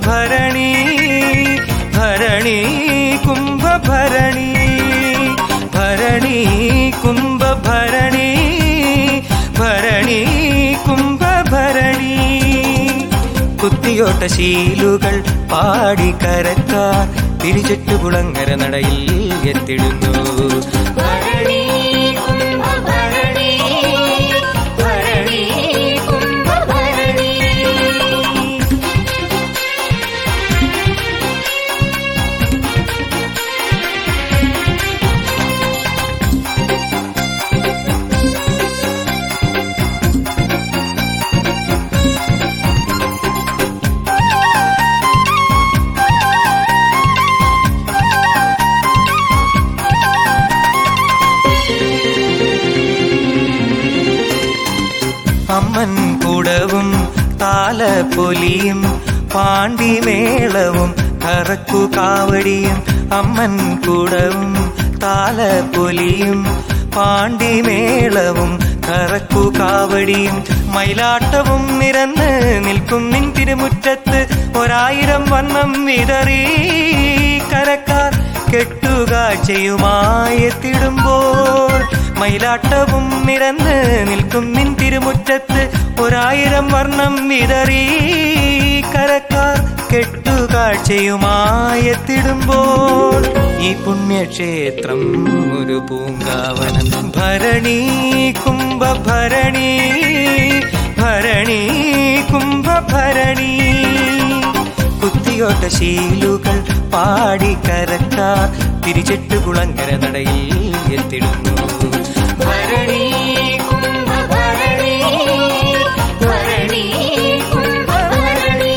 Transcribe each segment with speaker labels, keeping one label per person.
Speaker 1: കുംഭഭരണി ഭരണി കുംഭഭരണി ഭരണി കുംഭഭരണി ഭരണി കുംഭഭരണി കുത്തിയോട്ട ശീലുകൾ പാടി കരക്കാർ തിരിചുറ്റുകുളങ്ങര നടയിൽ എത്തിടുന്നു
Speaker 2: ഭരണി കുംഭഭരണി ഭരണി കുംഭഭരണി
Speaker 1: അമ്മൻ കുടവും താലപ്പൊലിയും പാണ്ടിമേളവും കറക്കു കാവടിയും അമ്മൻ കുടവും താലപ്പൊലിയും പാണ്ടിമേളവും കറക്കു കാവടിയും മയിലാട്ടവും നിരന്ന് നിൽക്കും നിൻ തിരുമുറ്റത്ത് ഒരായിരം വണ്ണം വിതറി കരക്കാർ കെട്ടുകാഴ്ചയുമായി എത്തിടുമ്പോൾ മയിലാട്ടവും നിരന്ന് നിൽക്കും നിൻ തിരുമുറ്റത്ത് ഒരായിരം വർണ്ണം വിതറി കരക്കാർ കെട്ടുകാഴ്ചയുമായി എത്തിടുമ്പോൾ ഈ പുണ്യക്ഷേത്രം ഒരു പൂങ്കാവനം ഭരണി കുംഭഭരണി ഭരണി കുംഭഭരണി കുത്തിയോട്ട ശീലുകൾ പാടി കരക്കാർ തിരിച്ചിട്ട് കുളങ്കര നടയിൽ എത്തിടുന്നു
Speaker 2: ഭരണി കുംഭഭരണി ഭരണി കുംഭഭരണി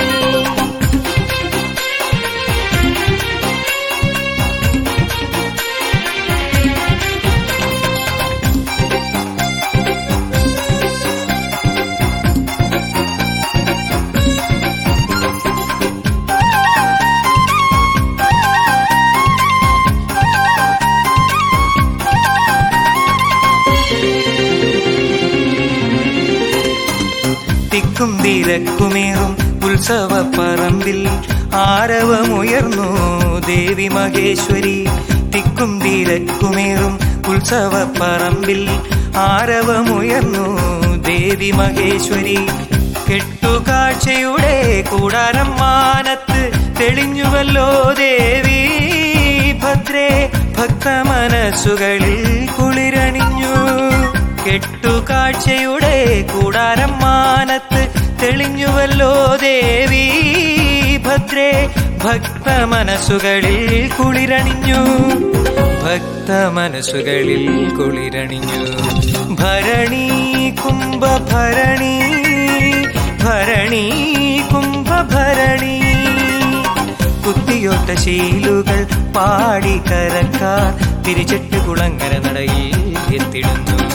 Speaker 1: തിക്കും തിരക്കുമേറും ഉത്സവ പറമ്പിൽ ആരവമുയർന്നു ദേവി മഹേശ്വരി തിക്കും തിരക്കുമേറും ഉത്സവ പറമ്പിൽ ആരവമുയർന്നു ദേവി മഹേശ്വരി കെട്ടുകാഴ്ചയുടെ കൂടാരം മാനത്ത് തെളിഞ്ഞുവല്ലോ ദേവി ഭദ്രേ ഭക്തമനസ്സുകളിൽ കുളിരണിഞ്ഞു കെട്ടുകാഴ്ചയുടെ കൂടാരം മാനത്ത് തെളിഞ്ഞുവല്ലോ ദേവി ഭദ്രേ ഭക്തമനസ്സുകളിൽ കുളിരണിഞ്ഞു ഭക്തമനസ്സുകളിൽ കുളിരണിഞ്ഞു ഭരണി കുംഭഭരണി ഭരണി കുംഭഭരണി കുത്തിയൊട്ട ശീലുകൾ പാടി കരക്കാർ തിരിച്ചിട്ട് കുളങ്ങര നടയിൽ എത്തിടുന്നു